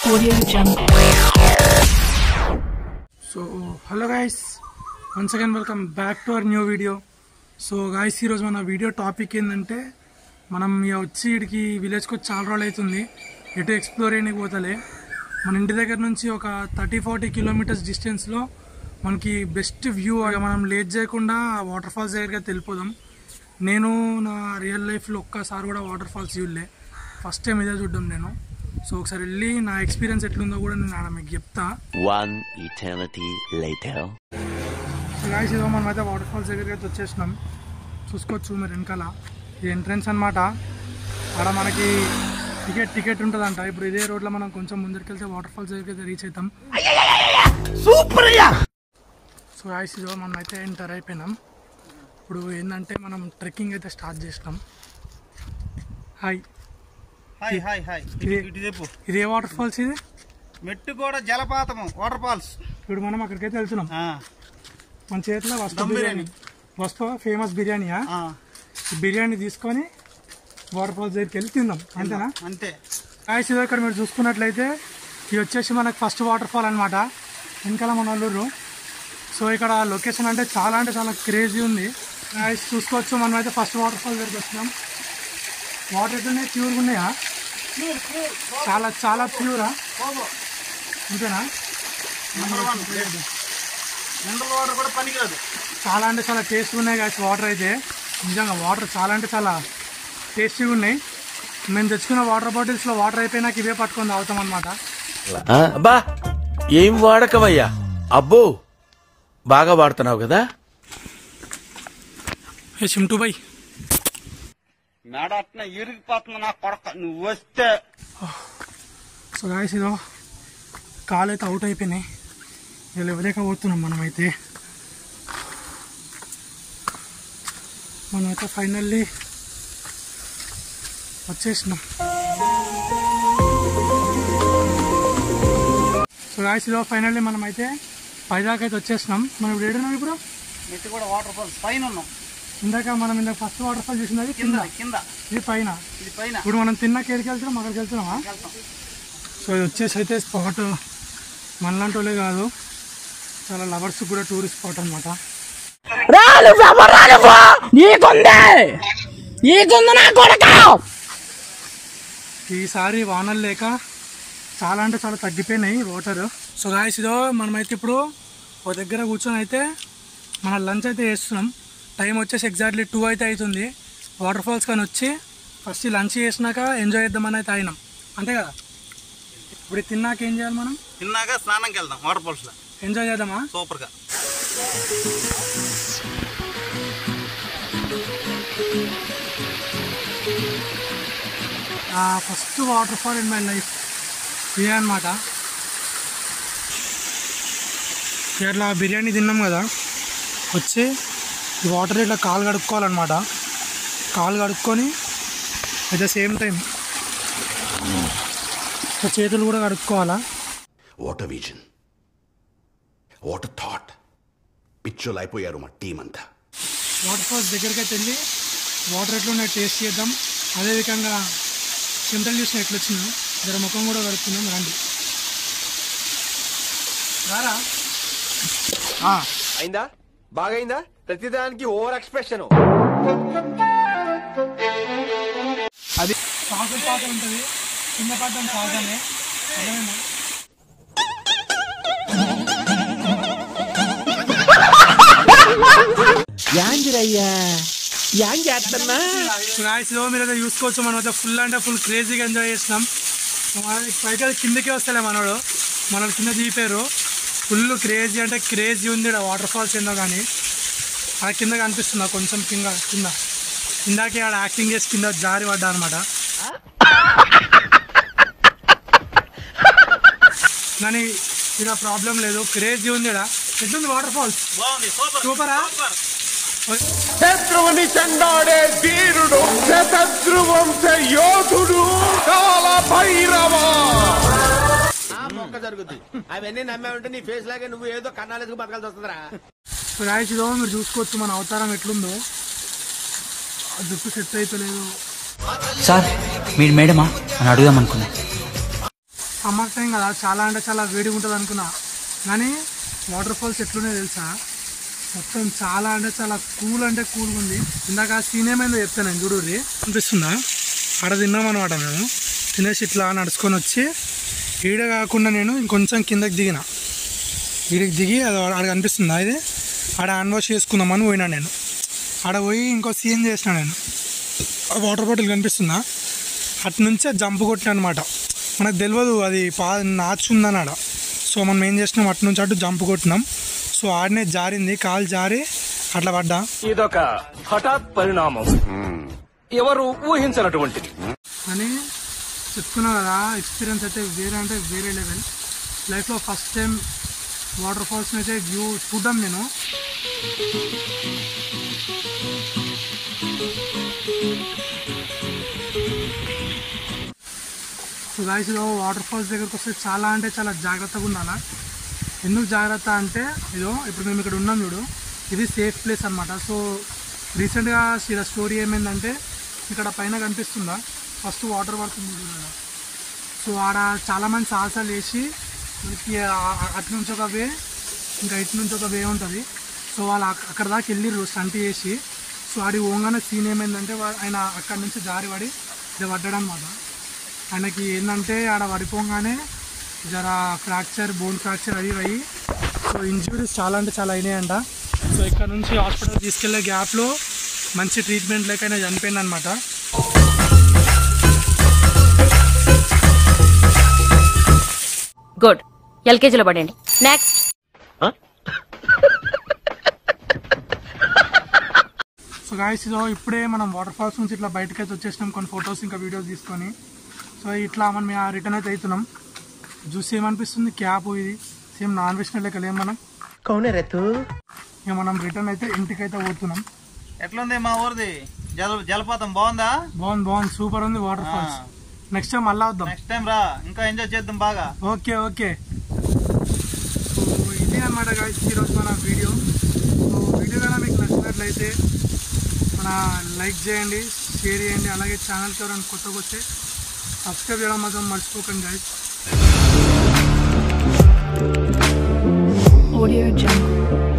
Audio Jungle. So hello guys once again welcome back to our new video so guys ఈరోజు మన video topic ఏంటంటే మనం ఇక వచ్చి ఇక్కడికి విలేజ్కి వచ్చి చాలా రోజులు అవుతుంది ఎటు ఎక్స్ప్లోర్ చేయడానికి పోతలే మన ఇంటి దగ్గర నుంచి ఒక థర్టీ ఫార్టీ కిలోమీటర్స్ డిస్టెన్స్లో మనకి బెస్ట్ వ్యూ మనం లేట్ చేయకుండా వాటర్ ఫాల్స్ దగ్గరికి వెళ్ళిపోదాం నేను నా రియల్ లైఫ్లో ఒక్కసారి కూడా వాటర్ ఫాల్స్ చూడలే ఫస్ట్ టైం ఇదే చూడడం నేను సో ఒకసారి వెళ్ళి నా ఎక్స్పీరియన్స్ ఎట్లుందో కూడా నేను ఆడ మీకు చెప్తా One eternity later. So guys ఇదో మనం అయితే వాటర్ ఫాల్స్ దగ్గరికి అయితే వచ్చేసినాం చూసుకోవచ్చు మీరు వెనకాల ఇది ఎంట్రన్స్ అనమాట ఆడ మనకి టికెట్ టికెట్ ఉంటుందంట ఇప్పుడు ఇదే రోడ్లో మనం కొంచెం ముందరికి వెళ్తే వాటర్ ఫాల్స్ దగ్గరికి అయితే రీచ్ అవుతాం సో గాయస్ ఇదో మనం అయితే ఎంటర్ అయిపోయినాం ఇప్పుడు ఏంటంటే మనం ట్రెక్కింగ్ అయితే స్టార్ట్ చేసినాం హాయ్ హాయ్ హాయ్ హాయ్ ఇది- ఇటు చెప్పు ఇది ఏ వాటర్ ఫాల్స్ ఇది మెట్టు కూడా జలపాతము వాటర్ ఫాల్స్ ఇప్పుడు మనం అక్కడికైతే వెళ్తున్నాం ఆ, మన చేతిలో వస్తు దమ్ బిర్యానీ బిర్యానీ. వస్తు ఫేమస్ బిర్యానీయా ఆ, ఈ బిర్యానీ తీసుకొని వాటర్ ఫాల్స్ దగ్గరికి వెళ్ళి తిందాం అంతేనా అంతే గాయస్ ఇది ఇక్కడ మీరు చూసుకున్నట్లయితే ఇది వచ్చేసి మనకు ఫస్ట్ వాటర్ ఫాల్ అనమాట వెనకాల మన అల్లూరు సో ఇక్కడ లొకేషన్ అంటే చాలా అంటే చాలా క్రేజీ ఉంది గాయస్ చూసుకోవచ్చు మనం అయితే ఫస్ట్ వాటర్ ఫాల్ దగ్గరికి వచ్చినాం వాటర్ ఎట్లున్నాయి ప్యూర్గా ఉన్నాయా చాలా చాలా ప్యూరా అంతేనా నెంబర్ వన్ మినరల్ వాటర్ కూడా పనికిరాదు చాలా అంటే చాలా టేస్ట్గా ఉన్నాయి గాయస్ వాటర్ అయితే నిజంగా వాటర్ చాలా అంటే చాలా టేస్టీగా ఉన్నాయి మేము తెచ్చుకున్న వాటర్ బాటిల్స్లో వాటర్ అయిపోయినాక ఇవే పట్టుకొని తాగుతాం అనమాట ఆ, అబ్బా ఏం వాడకమయ్యా అబ్బో బాగా వాడుతున్నావు కదా ఏ చింటూ బై మేడ అట్న ఇరిగిపోతుంది నా కొడక నువ్వు వస్తే సో గాయస్ ఇదో కాలు అయితే అవుట్ అయిపోయినాయి ఇక ఇవ్వలేకపోతున్నాం మనమైతే మనమైతే ఫైనల్లీ వచ్చేసినాం సో గాయస్ ఇదో ఫైనల్లీ మనమైతే పైదాకా అయితే వచ్చేసినాం మనం ఇప్పుడు ఏడున్నాం ఇప్పుడు మెట్టు కూడా వాటర్ ఫాల్స్ పైన ఉన్నాం ఇందాక మనం ఇందాక ఫస్ట్ వాటర్ ఫాల్ చూసినది కింద కింద కింద ఇది పైన ఇది పైన ఇప్పుడు మనం తిన్న కేరికి వెళ్తున్నాం అక్కడికి వెళ్తున్నామా వెళ్తాం సో ఇది వచ్చేసి అయితే స్పాట్ మనలాంటి వాళ్ళే కాదు చాలా లవర్స్ కూడా టూరిస్ట్ స్పాట్ అనమాట ఈసారి వానలు లేక చాలా అంటే చాలా తగ్గిపోయినాయి వాటర్ సో గాయస్ ఇదో మనమైతే ఇప్పుడు ఒక దగ్గర కూర్చొని అయితే మన లంచ్ అయితే చేస్తున్నాం టైం వచ్చేసి ఎగ్జాక్ట్లీ టూ అయితే అవుతుంది వాటర్ ఫాల్స్ కానీ వచ్చి ఫస్ట్ లంచ్ చేసినాక ఎంజాయ్ చేద్దామని అయితే అయినాం అంతే కదా ఇప్పుడు ఇది తిన్నాక ఏం చేయాలి మనం తిన్నాక స్నానంకి వెళ్దాం వాటర్ ఫాల్స్ లో ఎంజాయ్ చేద్దామా సూపర్ గా first water fall in my life ఇదే అనమాట ఇట్లా బిర్యానీ తిన్నాం కదా వచ్చి ఈ వాటర్ ఇట్లా కాలు కడుక్కోవాలన్నమాట కాలు కడుక్కొని అట్ ద సేమ్ టైం చేతులు కూడా కడుక్కోవాలా what a vision what thought పిచ్చోలు అయిపోయారు మా టీం అంతా వాటర్ ఫాల్స్ దగ్గరికి అయితే వెళ్ళి వాటర్ ఎట్లున్నాయి టేస్ట్ చేద్దాం అదేవిధంగా సింటల్ చూసిన ఎట్లా వచ్చిందో జర ముఖం కూడా కడుక్కుందాం రండి రారా అయిందా బాగైందా ప్రతిదానికి ఓవర్ ఎక్స్ప్రెషన్ పాకం పాకం ఉంటుంది కింద పడ్డం పాకమే అర్థమైందా గాయస్ ఇదో మీరు అయితే చూసుకోవచ్చు మనం అయితే ఫుల్ అంటే ఫుల్ క్రేజీగా ఎంజాయ్ చేసినాం మన- పైకి అది కిందకే వస్తలే మనోడు మనోడు కింద దిగిపోయారు ఫుల్ క్రేజీ అంటే క్రేజీ ఉంది ఈడ వాటర్ ఫాల్స్ ఏందో కానీ ఆ కింద కనిపిస్తుందా కొంచెం కింద కింద ఇందాకే ఆడ యాక్టింగ్ చేసి కింద జారి పడ్డా అనమాట కానీ ఇక్కడ ప్రాబ్లం లేదు క్రేజీ ఉంది ఇక్కడ ఎట్లుంది వాటర్ ఫాల్స్ బాగుంది సూపర్ సూపరా శత్రువుని చెండాడే వీరుడు శతద్రువం యోధుడు కాల భైరవ మొక్క జరుగుద్ది అవన్నీ నమ్మే ఉంటే నీ ఫేస్ లాగే నువ్వు ఏదో కన్నాలేసుకు బతకాల్సి వస్తుందిరా రాయిస్ ఇదో మీరు చూసుకోవచ్చు మన అవతారం ఎట్లుందో ఆ జుట్టు సెట్ అయితలేదు సార్ మీరు మేడమా అని అడుగుదాం అనుకున్నా సమ్మర్ టైం కదా చాలా అంటే చాలా వేడిగా ఉంటుంది అనుకున్నా కానీ వాటర్ ఫాల్స్ ఎట్లున్నాయో తెలుసా మొత్తం చాలా అంటే చాలా కూల్ అంటే కూల్గా ఉంది ఇందాక సీన్ ఏమైందో చెప్తాను నేను చూడుర్రి అనిపిస్తుందా ఆడ తిన్నాం అనమాట మేము తినేసి ఇట్లా నడుచుకొని వచ్చి ఈడ కాకుండా నేను ఇంకొంచెం కిందకి దిగిన ఈడికి దిగి అది ఆడ కనిపిస్తుందా ఇది ఆడ హ్యాండ్ వాష్ చేసుకుందామని పోయినా నేను ఆడ పోయి ఇంకో సీన్ చేసిన నేను ఆ వాటర్ బాటిల్ కనిపిస్తుందా అటు నుంచే జంప్ కొట్టిన అనమాట మనకు తెలియదు అది పా నాచు ఉందని ఆడ సో మనం ఏం చేసినాం అటు నుంచి అటు జంప్ కొట్టినాం సో ఆడనే జారింది కాలు జారి అట్లా పడ్డా ఇదొక హఠాత్ పరిణామం ఎవరు ఊహించినటువంటిది అని చెప్తున్నా కదా ఎక్స్పీరియన్స్ అయితే వేరే అంటే వేరే లెవెల్ లైఫ్లో ఫస్ట్ టైం వాటర్ ఫాల్స్ని అయితే వ్యూ చూద్దాం నేను సో గాయస్ ఇదో వాటర్ ఫాల్స్ దగ్గరకు వస్తే చాలా అంటే చాలా జాగ్రత్తగా ఉండాలా ఎందుకు జాగ్రత్త అంటే ఇదో ఇప్పుడు మేము ఇక్కడ ఉన్నాం చూడు ఇది సేఫ్ ప్లేస్ అనమాట సో రీసెంట్గా ఇక్కడ స్టోరీ ఏమైందంటే ఇక్కడ పైన కనిపిస్తుందా ఫస్ట్ వాటర్ పడుతుంది చూడు కదా సో ఆడ చాలామంది సాహసాలు వేసి మనకి ఆ- ఆ- అటు నుంచి ఒక వే ఇంకా ఇటు నుంచి ఒక వే ఉంటుంది సో వాళ్ళు అక్- అక్కడ దాకా వెళ్ళిర్రు స్టంట్ చేసి సో ఆడి ఓంగానే సీన్ ఏమైందంటే వా- ఆయన అక్కడ నుంచి జారి పడి ఇది పడ్డాడు అనమాట ఆయనకి ఏంటంటే ఆడ పడిపోగానే జర ఫ్రాక్చర్ బోన్ ఫ్రాక్చర్ అవి అయ్యి సో ఇంజురీస్ చాలా అంటే చాలా అయినాయంట సో ఇక్కడ నుంచి హాస్పిటల్ తీసుకెళ్లే గ్యాప్లో మంచి ట్రీట్మెంట్ లేక ఆయన చనిపోయింది అనమాట గుడ్ ఎల్కేజీలో పడండి నెక్స్ట్ సో గాయస్ ఇదో ఇప్పుడే మనం వాటర్ ఫాల్స్ నుంచి ఇట్లా బయటకి అయితే వచ్చేసినాం కొన్ని ఫొటోస్ ఇంకా వీడియోస్ తీసుకొని సో ఇట్లా మనం రిటర్న్ అయితే అవుతున్నాం జ్యూస్ ఏమనిపిస్తుంది క్యాప్ ఇది సేమ్ నాన్ వెజ్ లెక్క లేం మనం ఇక మనం రిటర్న్ అయితే ఇంటికి అయితే పోతున్నాం ఎట్లుంది మా ఊరిది జల జలపాతం బాగుందా బాగుంది బాగుంది సూపర్ ఉంది వాటర్ ఫాల్స్ నెక్స్ట్ టైం మళ్ళా వద్దాం నెక్స్ట్ టైం రా ఇంకా ఎంజాయ్ చేద్దాం బాగా ఓకే ఓకే సో ఇదే అనమాట గాయస్ ఈరోజు మన వీడియో సో వీడియో కనుక మీకు నచ్చినట్లయితే మన లైక్ చేయండి షేర్ చేయండి అలాగే ఛానల్కి ఎవరైనా కొత్తగా వస్తే సబ్స్క్రైబ్ చేయడం మాత్రం మర్చిపోకండి గాయస్ Audio Jungle.